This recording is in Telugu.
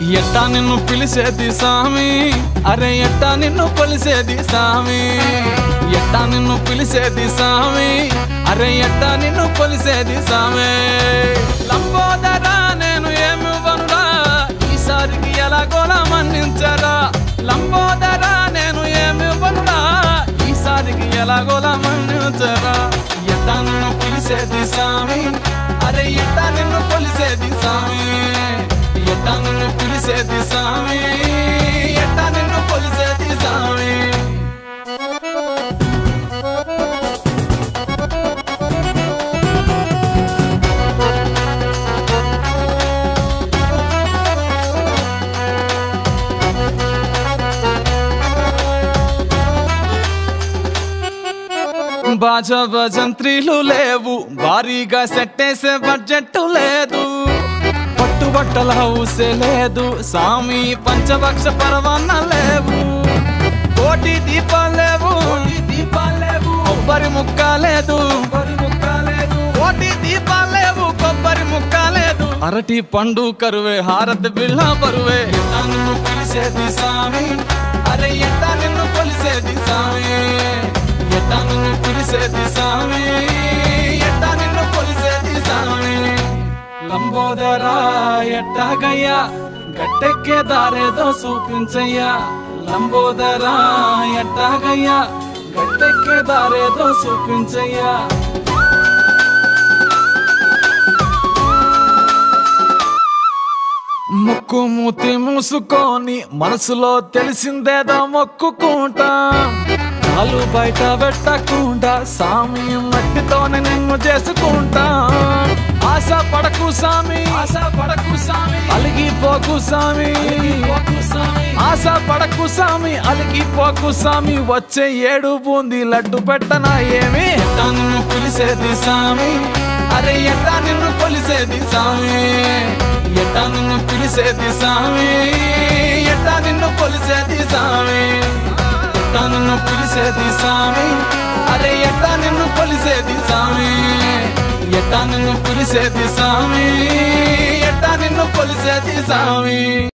ఎట్టా నిన్ను పిలిచేది సామి అరే ఎట్టా నిన్ను కొలిసేది సామి ఎట్టా నిన్ను పిలిచేది సామి అరే ఎట్టా నిన్ను కొలిసేది సామి లంబోదరా నేను ఏమి వనురా ఈసారికి ఎలాగోలా మన్నించరా లంబోదరా నేను ఏమి వనురా ఈసారికి ఎలాగోలా మన్నించరా ఎట్టా నిన్ను పిలిచేది సామి అరే ఎట్టా నిన్ను కొలిసేది సామి ఎట్టా నిన్ను పిలిచేది సామి ఎట్టా నిన్ను కొలిసేది సామి బాజా భజంత్రీలు లేవు భారీగా సెట్టేసే బడ్జెట్ లేదు పట్టుబట్టల హౌసే లేదు సామి పంచభక్ష పరవన్న లేవు కోటి దీపాలు లేవు దీపాలు లేవు కొబ్బరి ముక్క లేదు కోటి దీపాలు లేవు కొబ్బరి ముక్క లేదు అరటి పండు కరువే హారతి బిళ్ళ బరువే ఎట్టా నిన్ను పిలిచేది సామి అరే ఎట్టా నిన్ను కొలిసేది సామి ఎట్టా నిన్ను పిలిచేది సామి ఎట్టా నిన్ను కొలిసేది సామి లంబోదరా ఎట్టాగయ్యా గట్టెక్కే దారేదో చూపించయ్యా లంబోదరా ఎట్టాగయ్యా గట్టెక్కే దారేదో చూపించయ్యా ముక్కు మూతి మూసుకొని మనసులో తెలిసిందేదో మొక్కుకుంటా కాలు బయట పెట్టకుండా సామి మట్టితోనే నిన్ను చేసుకుంటా ఆశ పడకు సామి ఆశ పడకు సామి అలిగిపోకు సామి ఆశ పడకు సామి అలిగిపోకు సామి వచ్చే ఏడు బూంది లడ్డు పెట్టనా ఏమి ఎట్టా నిన్ను పిలిచేది సామి అరే ఎట్టా నిన్ను కొలిసేది సామి ఎట్టా నిన్ను పిలిచేది సామి ఎట్టా నిన్ను కొలిసేది సామి ఎట్టా నిన్ను పిలిచేది సామి అరే ఎట్టా నిన్ను కొలిసేది సామి ఎట్టా నిన్ను పిలిచేది సామి ఎట్టా నిన్ను కొలిసేది సామి